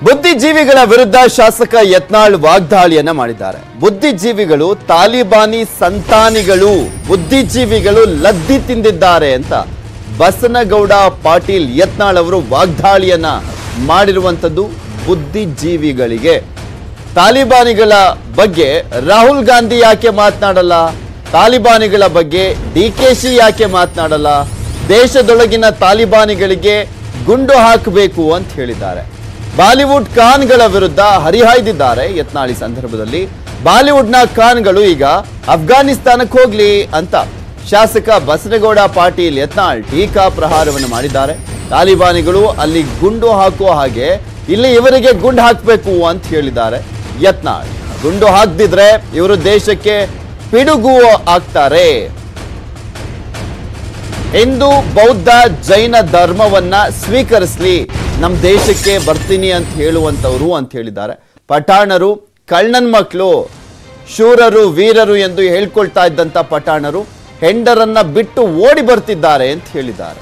ಬುದ್ಧಿಜೀವಿಗಳ ವಿರುದ್ಧ ಶಾಸಕ ಯತ್ನಾಳ್ ವಾಗ್ದಾಳಿಯನ್ನ ಮಾಡಿದ್ದಾರೆ ಬುದ್ಧಿಜೀವಿಗಳು ತಾಲಿಬಾನಿ ಸಂತಾನಿಗಳು ಬುದ್ಧಿಜೀವಿಗಳು ಲದ್ದಿ ತಿಂದಿದ್ದಾರೆ ಅಂತ ಬಸನಗೌಡ ಪಾಟೀಲ್ ಯತ್ನಾಳ್ ಅವರು ವಾಗ್ದಾಳಿಯನ್ನ ಮಾಡಿರುವಂಥದ್ದು ಬುದ್ಧಿಜೀವಿಗಳಿಗೆ ತಾಲಿಬಾನಿಗಳ ಬಗ್ಗೆ ರಾಹುಲ್ ಗಾಂಧಿ ಯಾಕೆ ಮಾತನಾಡಲ್ಲ ತಾಲಿಬಾನಿಗಳ ಬಗ್ಗೆ ಡಿ ಕೆ ಶಿ ಯಾಕೆ ಮಾತನಾಡಲ್ಲ ದೇಶದೊಳಗಿನ ತಾಲಿಬಾನಿಗಳಿಗೆ ಗುಂಡು ಹಾಕಬೇಕು ಅಂತ ಹೇಳಿದ್ದಾರೆ ಬಾಲಿವುಡ್ ಖಾನ್ಗಳ ವಿರುದ್ಧ ಹರಿಹಾಯ್ದಿದ್ದಾರೆ ಯತ್ನಾಳಿ ಸಂದರ್ಭದಲ್ಲಿ ಬಾಲಿವುಡ್ನ ಖಾನ್ಗಳು ಈಗ ಅಫ್ಘಾನಿಸ್ತಾನಕ್ಕೆ ಹೋಗ್ಲಿ ಅಂತ ಶಾಸಕ ಬಸನಗೌಡ ಪಾಟೀಲ್ ಯತ್ನಾಳ್ ಟೀಕಾ ಪ್ರಹಾರವನ್ನು ಮಾಡಿದ್ದಾರೆ ತಾಲಿಬಾನಿಗಳು ಅಲ್ಲಿ ಗುಂಡು ಹಾಕುವ ಹಾಗೆ ಇಲ್ಲಿ ಇವರಿಗೆ ಗುಂಡು ಹಾಕಬೇಕು ಅಂತ ಹೇಳಿದ್ದಾರೆ ಯತ್ನಾಳ್ ಗುಂಡು ಹಾಕ್ದಿದ್ರೆ ಇವರು ದೇಶಕ್ಕೆ ಪಿಡುಗು ಆಗ್ತಾರೆ ಹಿಂದೂ ಬೌದ್ಧ ಜೈನ ಧರ್ಮವನ್ನ ಸ್ವೀಕರಿಸ್ಲಿ ನಮ್ಮ ದೇಶಕ್ಕೆ ಬರ್ತೀನಿ ಅಂತ ಹೇಳುವಂತವ್ರು ಅಂತ ಹೇಳಿದ್ದಾರೆ ಪಠಾಣರು ಕಳ್ಳನ್ ಮಕ್ಕಳು ಶೂರರು ವೀರರು ಎಂದು ಹೇಳ್ಕೊಳ್ತಾ ಇದ್ದಂತ ಪಠಾಣರು ಹೆಂಡರನ್ನ ಬಿಟ್ಟು ಓಡಿ ಬರ್ತಿದ್ದಾರೆ ಅಂತ ಹೇಳಿದ್ದಾರೆ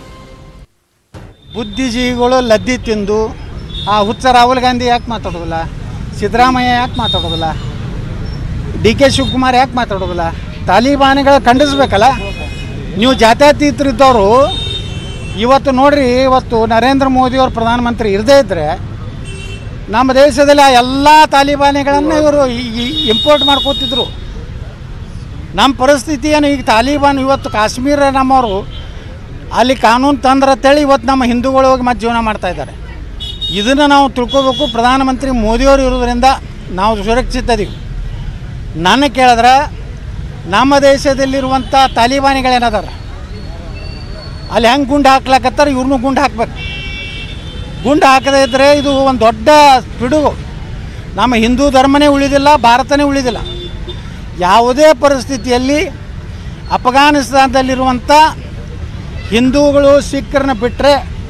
ಬುದ್ಧಿಜೀವಿಗಳು ಲದ್ದಿ ತಿಂದು ಆ ಹುಚ್ಚ ರಾಹುಲ್ ಗಾಂಧಿ ಯಾಕೆ ಮಾತಾಡೋದಿಲ್ಲ ಸಿದ್ದರಾಮಯ್ಯ ಯಾಕೆ ಮಾತಾಡೋದಿಲ್ಲ ಡಿ ಕೆ ಶಿವಕುಮಾರ್ ಯಾಕೆ ಮಾತಾಡೋದಿಲ್ಲ ತಾಲಿಬಾನಿಗಳ ಖಂಡಿಸ್ಬೇಕಲ್ಲ ನೀವು ಜಾತ್ಯತೀತರಿದ್ದವರು ಇವತ್ತು ನೋಡ್ರಿ ಇವತ್ತು ನರೇಂದ್ರ ಮೋದಿಯವರು ಪ್ರಧಾನಮಂತ್ರಿ ಇರದೇ ಇದ್ದರೆ ನಮ್ಮ ದೇಶದಲ್ಲಿ ಆ ಎಲ್ಲ ತಾಲಿಬಾನಿಗಳನ್ನು ಇವರು ಇಂಪೋರ್ಟ್ ಮಾಡ್ಕೋತಿದ್ರು ನಮ್ಮ ಪರಿಸ್ಥಿತಿ ಏನು ಈಗ ತಾಲಿಬಾನ್ ಇವತ್ತು ಕಾಶ್ಮೀರ ನಮ್ಮವರು ಅಲ್ಲಿ ಕಾನೂನು ತಂದ್ರತ್ತೇಳಿ ಇವತ್ತು ನಮ್ಮ ಹಿಂದೂಗಳು ಹೋಗಿ ಮತ್ತೆ ಜೀವನ ಮಾಡ್ತಾ ಇದ್ದಾರೆ ಇದನ್ನು ನಾವು ತಿಳ್ಕೊಬೇಕು ಪ್ರಧಾನಮಂತ್ರಿ ಮೋದಿಯವರು ಇರೋದ್ರಿಂದ ನಾವು ಸುರಕ್ಷಿತ ಇದೀವಿ ನನ್ನ ಕೇಳಿದ್ರೆ ನಮ್ಮ ದೇಶದಲ್ಲಿರುವಂಥ ತಾಲಿಬಾನಿಗಳೇನದಾರ ಅಲ್ಲಿ ಹೆಂಗೆ ಗುಂಡು ಹಾಕ್ಲಾಕತ್ತಾರೆ ಇವ್ರನ್ನೂ ಗುಂಡು ಹಾಕ್ಬೇಕು ಗುಂಡು ಹಾಕದೇ ಇದ್ದರೆ ಇದು ಒಂದು ದೊಡ್ಡ ಪಿಡುಗು ನಮ್ಮ ಹಿಂದೂ ಧರ್ಮನೇ ಉಳಿದಿಲ್ಲ ಭಾರತನೇ ಉಳಿದಿಲ್ಲ ಯಾವುದೇ ಪರಿಸ್ಥಿತಿಯಲ್ಲಿ ಅಫ್ಘಾನಿಸ್ತಾನದಲ್ಲಿರುವಂಥ ಹಿಂದೂಗಳು ಸಿಖ್ರನ್ನ ಬಿಟ್ಟರೆ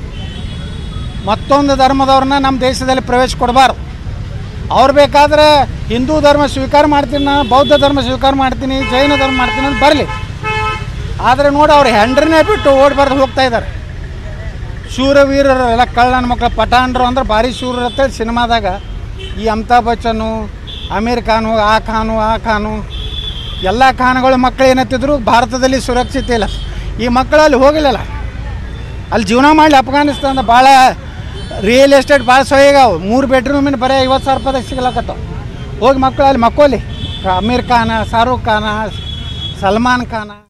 ಮತ್ತೊಂದು ಧರ್ಮದವ್ರನ್ನ ನಮ್ಮ ದೇಶದಲ್ಲಿ ಪ್ರವೇಶ ಕೊಡಬಾರ್ದು ಅವ್ರು ಬೇಕಾದರೆ ಹಿಂದೂ ಧರ್ಮ ಸ್ವೀಕಾರ ಮಾಡ್ತೀನಿ ನಾನು ಬೌದ್ಧ ಧರ್ಮ ಸ್ವೀಕಾರ ಮಾಡ್ತೀನಿ ಜೈನ ಧರ್ಮ ಮಾಡ್ತೀನಿ ಅಂತ ಬರಲಿ ಆದರೆ ನೋಡಿ ಅವ್ರು ಹೆಂಡ್ರನ್ನೇ ಬಿಟ್ಟು ಓಡಬಾರ್ದು ಹೋಗ್ತಾ ಇದ್ದಾರೆ ಶೂರವೀರರು ಎಲ್ಲ ಕಳ್ಳನ ಮಕ್ಕಳು ಪಠಾಣರು ಅಂದ್ರೆ ಭಾರಿ ಶೂರರು ಅಂತೇಳಿ ಸಿನಿಮಾದಾಗ ಈ ಅಮಿತಾಬ್ ಬಚ್ಚನು ಅಮೀರ್ ಖಾನು ಆ ಖಾನು ಆ ಖಾನು ಎಲ್ಲ ಖಾನ್ಗಳ ಮಕ್ಕಳು ಏನತ್ತಿದ್ರು ಭಾರತದಲ್ಲಿ ಸುರಕ್ಷಿತ ಇಲ್ಲ ಈ ಮಕ್ಕಳು ಅಲ್ಲಿ ಹೋಗಲಿಲ್ಲ ಅಲ್ಲಿ ಜೀವನ ಮಾಡಲಿ ಅಫ್ಘಾನಿಸ್ತಾನದ ಭಾಳ ರಿಯಲ್ ಎಸ್ಟೇಟ್ ಭಾಳ ಸೊಯ್ಯಾಗವು ಮೂರು ಬೆಡ್ರೂಮಿನ ಬರೀ ಐವತ್ತು ಸಾವಿರ ರೂಪಾಯಿದಾಗ ಸಿಗ್ಲಕತ್ತವ ಹೋಗಿ ಮಕ್ಕಳು ಅಲ್ಲಿ ಮಕ್ಕೋಲಿ ಅಮೀರ್ ಖಾನ ಶಾರುಖ್ ಖಾನ ಸಲ್ಮಾನ್ ಖಾನ